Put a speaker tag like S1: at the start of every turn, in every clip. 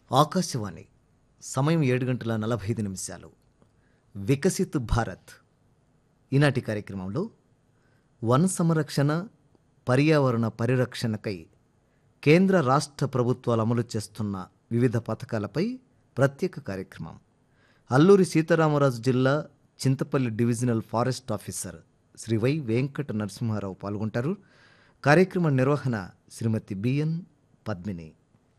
S1: ఆకాశవాణి సమయం ఏడు గంటల నలభై ఐదు నిమిషాలు వికసిత్ భారత్ ఈనాటి కార్యక్రమంలో వన సంరక్షణ పర్యావరణ పరిరక్షణకై కేంద్ర రాష్ట్ర ప్రభుత్వాలు అమలు చేస్తున్న వివిధ పథకాలపై ప్రత్యేక కార్యక్రమం అల్లూరి సీతారామరాజు జిల్లా Chintapalli divisional forest officer Shri Y Venkata Narasimharao పాల్గొంటారు కార్యక్రమ నిర్వహణ శ్రీమతి బిఎన్ పద్మిని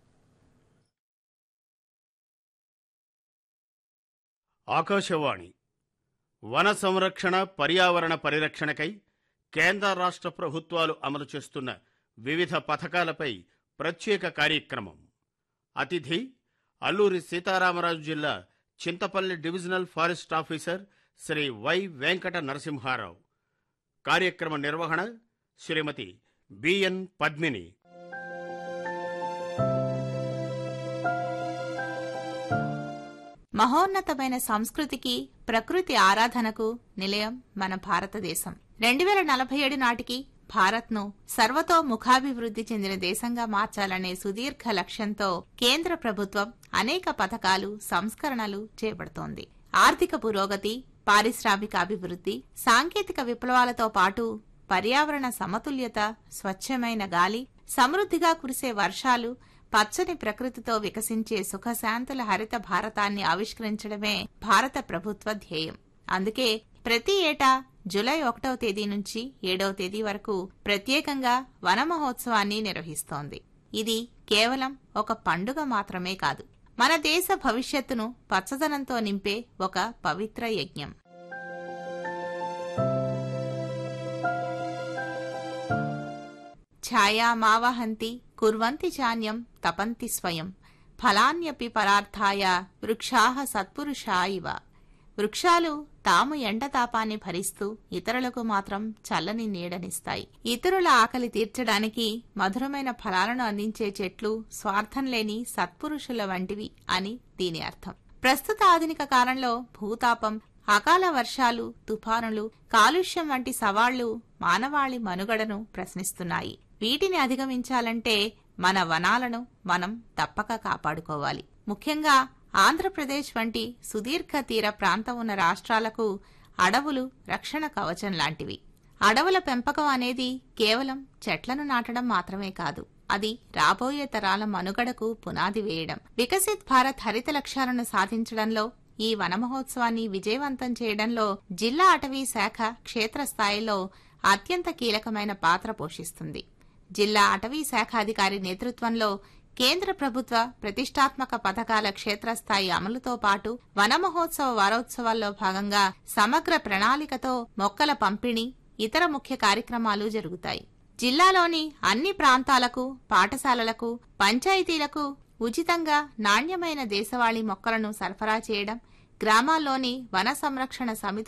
S2: ఆకాశవాణి వన సంరక్షణ పర్యావరణ పరిరక్షణకై కేంద్ర రాష్ట్ర ప్రభుత్వాలు అమలు చేస్తున్న వివిధ పథకాలపై ప్రత్యేక కార్యక్రమం అతిథి అల్లూరి సీతారామరాజు జిల్లా Chintapalli divisional forest officer Shri Y Venkata Narasimharao కార్యక్రమ నిర్వహణ శ్రీమతి బిఎన్ పద్మిని
S3: మహోన్నతమైన సంస్కృతికి ప్రకృతి ఆరాధనకు నిలయం మన భారతదేశం రెండు వేల నలభై ఏడు నాటికి భారత్ను సర్వతోముఖాభివృద్ధి చెందిన దేశంగా మార్చాలనే సుదీర్ఘ లక్ష్యంతో కేంద్ర ప్రభుత్వం అనేక పథకాలు సంస్కరణలు చేపడుతోంది ఆర్థిక పురోగతి పారిశ్రామిక అభివృద్ధి సాంకేతిక విప్లవాలతో పాటు పర్యావరణ సమతుల్యత స్వచ్ఛమైన గాలి సమృద్ధిగా కురిసే వర్షాలు పచ్చని ప్రకృతితో వికసించే సుఖశాంతుల హరిత భారతాన్ని ఆవిష్కరించడమే భారత ప్రభుత్వ ధ్యేయం అందుకే ప్రతి ఏటా జూలై ఒకటవ తేదీ నుంచి ఏడవ తేదీ వరకు ప్రత్యేకంగా వన మహోత్సవాన్ని నిర్వహిస్తోంది ఇది కేవలం ఒక పండుగ మాత్రమే కాదు మన దేశ భవిష్యత్తును పచ్చదనంతో నింపే ఒక పవిత్ర యజ్ఞం ఛాయా మావహంతి కుర్వంతి చాన్యం తపంతి స్వయం ఫలాన్యపి పరార్థాయ వృక్షాహ సత్పురుషా ఇవ వృక్షాలు తాము ఎండతాపాన్ని భరిస్తూ ఇతరులకు మాత్రం చల్లని నీడనిస్తాయి ఇతరుల ఆకలి తీర్చడానికి మధురమైన ఫలాలను అందించే చెట్లు స్వార్థం లేని సత్పురుషుల వంటివి అని దీని అర్థం ప్రస్తుత ఆధునిక కాలంలో భూతాపం అకాల వర్షాలు తుఫానులు కాలుష్యం వంటి సవాళ్లు మానవాళి మనుగడను ప్రశ్నిస్తున్నాయి వీటిని అధిగమించాలంటే మన వనాలను మనం తప్పక కాపాడుకోవాలి ముఖ్యంగా ఆంధ్రప్రదేశ్ వంటి సుదీర్ఘ తీర ప్రాంతం ఉన్న రాష్ట్రాలకు అడవులు రక్షణ కవచం లాంటివి అడవుల పెంపకం అనేది కేవలం చెట్లను నాటడం మాత్రమే కాదు అది రాబోయే తరాల మనుగడకు పునాది వేయడం వికసిత్ భారత్ హరిత లక్ష్యాలను సాధించడంలో ఈ వన మహోత్సవాన్ని విజయవంతం చేయడంలో జిల్లా అటవీ శాఖ క్షేత్రస్థాయిలో అత్యంత కీలకమైన పాత్ర పోషిస్తుంది జిల్లా అటవీ శాఖ అధికారి నేతృత్వంలో కేంద్ర ప్రభుత్వ ప్రతిష్టాత్మక పథకాల క్షేత్రస్థాయి అమలుతో పాటు వన మహోత్సవ వారోత్సవాల్లో భాగంగా సమగ్ర ప్రణాళికతో మొక్కల పంపిణీ ఇతర ముఖ్య కార్యక్రమాలు జరుగుతాయి జిల్లాలోని అన్ని ప్రాంతాలకు పాఠశాలలకు పంచాయతీలకు ఉచితంగా నాణ్యమైన దేశవాళీ మొక్కలను సరఫరా చేయడం గ్రామాల్లోని వన సంరక్షణ సమితి